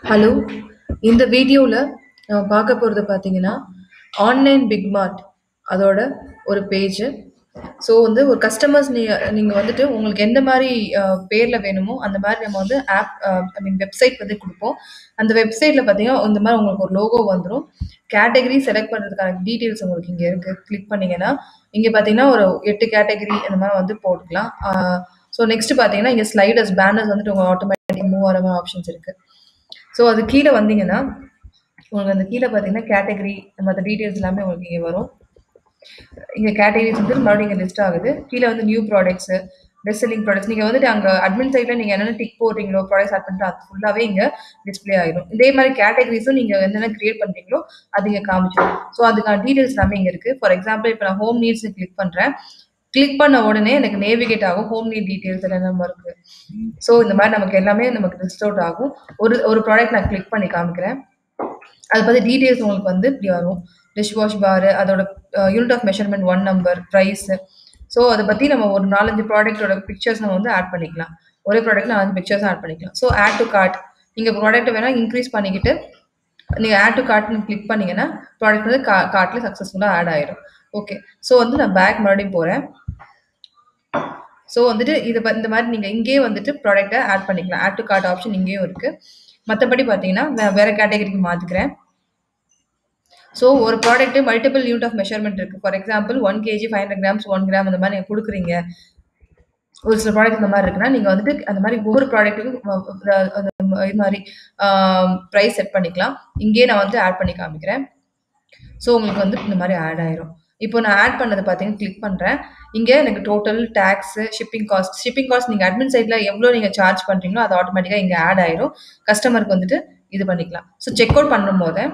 hello இந்த வீடியோவில் நம்ம பார்க்க போகிறது பார்த்தீங்கன்னா ஆன்லைன் பிக் மார்ட் அதோட ஒரு பேஜு ஸோ வந்து ஒரு கஸ்டமர்ஸ் நீ நீங்கள் வந்துட்டு உங்களுக்கு எந்த மாதிரி பேரில் வேணுமோ அந்த மாதிரி நம்ம வந்து ஆப் ஐ மீன் வெப்சைட் வந்து கொடுப்போம் அந்த வெப்சைட்டில் பார்த்தீங்கன்னா இந்த மாதிரி உங்களுக்கு ஒரு லோகோ வந்துடும் கேட்டகரி செலக்ட் பண்ணுறதுக்கான டீட்டெயில்ஸ் உங்களுக்கு இங்கே இருக்குது கிளிக் பண்ணிங்கன்னா இங்கே பார்த்தீங்கன்னா ஒரு எட்டு கேட்டகரி அந்த மாதிரி வந்து போட்டுக்கலாம் ஸோ நெக்ஸ்ட் பார்த்தீங்கன்னா இங்கே ஸ்லைடர்ஸ் பேனர்ஸ் வந்துட்டு உங்கள் ஆட்டோமேட்டிக் மூவ் ஆகிற மாதிரி ஆப்ஷன்ஸ் இருக்குது ஸோ அது கீழே வந்தீங்கன்னா உங்களுக்கு அந்த கீழே பார்த்தீங்கன்னா கேட்டகரி மற்ற டீட்டெயில்ஸ் எல்லாமே உங்களுக்கு இங்கே வரும் இங்கே கேட்டகரிஸ் வந்து மறுபடியும் இங்கே லிஸ்ட் ஆகுது கீழே வந்து new products best selling products நீங்கள் வந்துட்டு அங்கே அட்மின் சைடில் நீங்கள் என்னென்ன டிக் போடுறீங்களோ ப்ராடக்ட்ஸ் ஆட் பண்ணிட்டு அது ஃபுல்லாகவே இங்கே டிஸ்பிளே ஆகிடும் இதே மாதிரி கேட்டகரிஸும் நீங்கள் என்னென்ன கிரியேட் பண்ணுறீங்களோ அது இங்கே காமிச்சிடும் ஸோ அதுக்கான டீட்டெயில்ஸ் எல்லாமே இங்கே இருக்குது ஃபார் எக்ஸாம்பிள் இப்போ நான் ஹோம் நீட்ஸ் கிளிக் பண்ணுறேன் கிளிக் பண்ண உடனே எனக்கு நேவிகேட் ஆகும் ஹோம் நீட் டீட்டெயில்ஸ் எல்லாம் நம்ம இருக்குது ஸோ இந்த மாதிரி நமக்கு எல்லாமே நமக்கு லிஸ்ட் அவுட் ஆகும் ஒரு ஒரு ப்ராடக்ட் நான் கிளிக் பண்ணி காமிக்கிறேன் அதை பற்றி டீட்டெயில்ஸ் உங்களுக்கு வந்து இப்படி வரும் டிஷ் வாஷ் பாரு அதோட unit of measurement one number price so அதை பற்றி நம்ம ஒரு நாலஞ்சு ப்ராடக்ட்டோட பிக்சர்ஸ் நம்ம வந்து ஆட் பண்ணிக்கலாம் ஒரே ப்ராடக்ட் நாலஞ்சு பிக்சர்ஸ் ஆட் பண்ணிக்கலாம் ஸோ ஆட் டு கார்ட் நீங்கள் ப்ராடக்ட்டை வேணால் இன்க்ரீஸ் பண்ணிக்கிட்டு நீங்கள் ஆட் டு கார்ட்னு கிளிக் பண்ணிங்கன்னா ப்ராடக்ட் வந்து கா கார்ட்டில் சக்ஸஸ்ஃபுல்லாக ஆட் ஆயிடும் ஓகே ஸோ வந்து நான் பேக் மறுபடியும் போகிறேன் ஸோ வந்துட்டு இதை இந்த மாதிரி நீங்கள் இங்கேயே வந்துட்டு ப்ராடக்ட்டை ஆட் பண்ணிக்கலாம் ஆட் டு கார்ட் ஆப்ஷன் இங்கேயும் இருக்குது மற்றபடி பார்த்தீங்கன்னா நான் வேறு கேட்டகரிக்கு மாற்றிக்கிறேன் ஸோ ஒரு product multiple unit of measurement இருக்குது for example one KG five hundred grams one gram அந்த மாதிரி நீங்கள் கொடுக்குறீங்க ஒரு சில ப்ராடக்ட் இந்த மாதிரி இருக்குன்னா நீங்கள் வந்துட்டு அந்த மாதிரி ஒவ்வொரு ப்ராடக்ட்டுக்கும் இது மாதிரி ப்ரைஸ் செட் பண்ணிக்கலாம் இங்கேயே நான் வந்து ஆட் பண்ணி காமிக்கிறேன் ஸோ உங்களுக்கு வந்து இந்த மாதிரி ஆட் ஆயிரும் இப்போ நான் ஆட் பண்ணது பார்த்தீங்கன்னா கிளிக் பண்ணுறேன் இங்கே எனக்கு total tax shipping cost shipping cost நீங்கள் அட்மின் சைடில் எவ்வளோ நீங்கள் சார்ஜ் பண்ணுறீங்களோ அது ஆட்டோமேட்டிக்காக இங்கே ஆட் ஆயிரும் கஸ்டமருக்கு வந்துட்டு இது பண்ணிக்கலாம் ஸோ செக் அவுட் பண்ணும்போது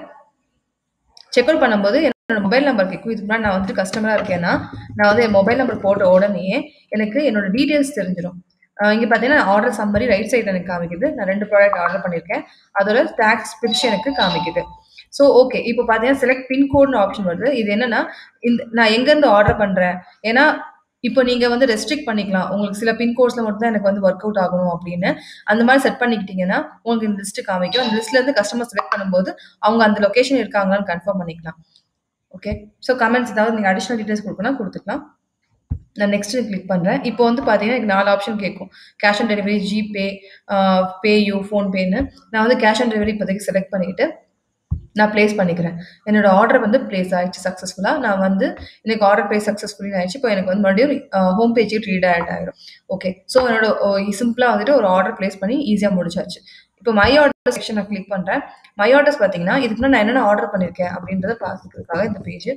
செக் அவுட் பண்ணும்போது என்னோட மொபைல் நம்பர் கேட்கும் இதுக்கு முன்னாடி நான் வந்துட்டு கஸ்டமராக இருக்கேன்னா நான் வந்து என் மொபைல் நம்பர் போட்ட உடனே எனக்கு என்னோட டீட்டெயில்ஸ் தெரிஞ்சிடும் இங்கே பார்த்தீங்கன்னா ஆர்டர் சம்மரி ரைட் சைடில் எனக்கு காமிக்குது நான் ரெண்டு ப்ராடக்ட் ஆர்டர் பண்ணியிருக்கேன் அதோட டேக்ஸ் பிரிச்சு எனக்கு காமிக்குது ஸோ ஓகே இப்போ பார்த்தீங்கன்னா செலக்ட் பின்கோட்னு ஆப்ஷன் வருது இது என்னன்னா இந்த நான் எங்கேருந்து ஆர்டர் பண்ணுறேன் ஏன்னா இப்போ நீங்கள் வந்து ரெஸ்ட்ரிக்ட் பண்ணிக்கலாம் உங்களுக்கு சில பின்கோட்ஸில் மட்டும் தான் எனக்கு வந்து ஒர்க் அவுட் ஆகணும் அப்படின்னு அந்த மாதிரி செட் பண்ணிக்கிட்டீங்கன்னா உங்களுக்கு இந்த லிஸ்ட்டு காமிக்கும் அந்த லிஸ்ட்லேருந்து கஸ்டமர் செலக்ட் பண்ணும்போது அவங்க அந்த லொக்கேஷன் இருக்காங்களான்னு கன்ஃபார்ம் பண்ணிக்கலாம் ஓகே ஸோ கமெண்ட்ஸ் ஏதாவது நீங்கள் அடிஷ்னல் டீட்டெயில்ஸ் கொடுக்கணும் கொடுத்துக்கலாம் நான் நெக்ஸ்ட் கிளிக் பண்ணுறேன் இப்போ வந்து பார்த்தீங்கன்னா எனக்கு நாலு ஆப்ஷன் கேட்கும் cash on delivery GPay PayU ஃபோன்பேன்னு நான் வந்து கேஷ் ஆன் டெலிவரி இப்போதைக்கு செலக்ட் பண்ணிவிட்டு நான் ப்ளேஸ் பண்ணிக்கிறேன் என்னோட ஆர்டர் வந்து ப்ளேஸ் ஆகிடுச்சு சக்ஸஸ்ஃபுல்லாக நான் வந்து எனக்கு ஆர்டர் ப்ளேஸ் சக்ஸஸ்ஃபுல்லி ஆயிடுச்சு இப்போ எனக்கு வந்து மறுபடியும் ஹோம் பேஜுக்கு ரீடைரக்ட் ஆகிடும் ஓகே ஸோ என்னோட சிம்பிளாக வந்துட்டு ஒரு ஆர்டர் ப்ளேஸ் பண்ணி ஈஸியாக முடிச்சாச்சு இப்போ மை ஆர்டர் செக்ஷன் நான் கிளிக் பண்ணுறேன் மை ஆர்டர்ஸ் பார்த்தீங்கன்னா இதுக்கு நான் என்னென்ன ஆர்டர் பண்ணியிருக்கேன் அப்படின்றத பார்த்துக்கிறதுக்காக இந்த பேஜ்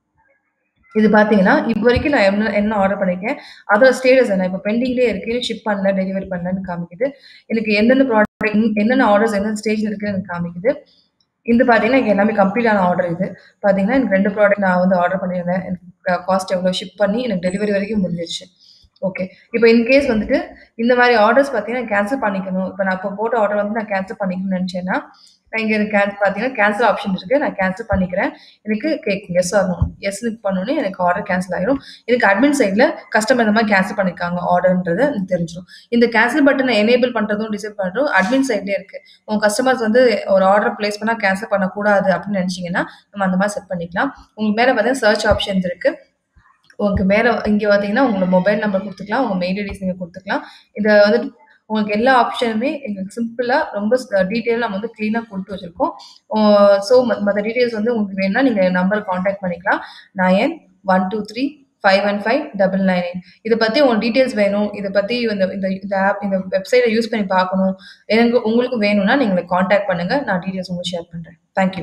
இது பார்த்தீங்கன்னா இப்போ வரைக்கும் நான் என்ன என்ன ஆர்டர் பண்ணியிருக்கேன் அதோட ஸ்டேட்டஸ் என்ன இப்போ பெண்டிங்லேயே இருக்குது ஷிப் பண்ணல டெலிவரி பண்ணலன்னு காமிக்குது எனக்கு எந்தெந்த ப்ராடக்ட் என்னென்ன ஆர்டர்ஸ் எந்தெந்த ஸ்டேஜில் இருக்குன்னு எனக்கு காமிக்குது இது பார்த்தீங்கன்னா எனக்கு எல்லாமே கம்ப்ளீட் ஆன ஆர்டர் இது பார்த்தீங்கன்னா எனக்கு ரெண்டு ப்ராடக்ட் நான் வந்து ஆர்டர் பண்ணியிருந்தேன் எனக்கு காஸ்ட் எவ்வளோ ஷிப் பண்ணி எனக்கு டெலிவரி வரைக்கும் முடிஞ்சிருச்சு ஓகே இப்போ இன்கேஸ் வந்துட்டு இந்த மாதிரி ஆர்டர்ஸ் பார்த்தீங்கன்னா கேன்சல் பண்ணிக்கணும் இப்போ நான் இப்போ போட்ட ஆர்டர் வந்து நான் கேன்சல் பண்ணிக்கணும்னு நினச்சேன்னா நான் இங்கே எனக்கு கேன்சல் பார்த்தீங்கன்னா கேன்சல் ஆப்ஷன் இருக்குது நான் கேன்சல் பண்ணிக்கிறேன் எனக்கு கேட்கும் எஸ் ஆகணும் எஸ் பண்ணோன்னே எனக்கு ஆர்டர் கேன்சல் ஆகிரும் எனக்கு அட்மின் சைடில் கஸ்டமர் இந்த மாதிரி கேன்சல் பண்ணியிருக்காங்க ஆர்டர்ன்றது எனக்கு தெரிஞ்சிடும் இந்த கேன்சல் பட்டனை எனேபிள் பண்ணுறதும் டிசைட் பண்ணுறதும் அட்மின் சைட்லேயே இருக்குது உங்கள் கஸ்டமர்ஸ் வந்து ஒரு ஆர்டர் ப்ளேஸ் பண்ணால் கேன்சல் பண்ணக்கூடாது அப்படின்னு நினச்சிங்கன்னா நம்ம அந்த மாதிரி செட் பண்ணிக்கலாம் உங்களுக்கு மேலே பார்த்தீங்கன்னா சர்ச் ஆப்ஷன்ஸ் இருக்குது உங்களுக்கு மேலே இங்கே பார்த்தீங்கன்னா உங்களோட மொபைல் நம்பர் கொடுத்துக்கலாம் உங்கள் மெயில் ஐடிஸ் நீங்கள் கொடுத்துக்கலாம் இதை வந்துட்டு உங்களுக்கு எல்லா ஆப்ஷனுமே எங்களுக்கு சிம்பிளாக ரொம்ப டீட்டெயிலாக நம்ம வந்து க்ளீனாக கொடுத்து வச்சுருக்கோம் ஸோ மற்ற டீட்டெயில்ஸ் வந்து உங்களுக்கு வேணும்னா நீங்கள் நம்பர் காண்டாக்ட் பண்ணிக்கலாம் nine one two three five one five double nine eight இதை பற்றி உங்களுக்கு டீட்டெயில்ஸ் வேணும் இதை பற்றி இந்த இந்த இந்த ஆப் இந்த வெப்சைட்டை யூஸ் பண்ணி பார்க்கணும் எனக்கு உங்களுக்கு வேணும்னா நீங்கள் காண்டாக்ட் பண்ணுங்கள் நான் டீட்டெயில்ஸ் உங்களுக்கு ஷேர் பண்ணுறேன் தேங்க்யூ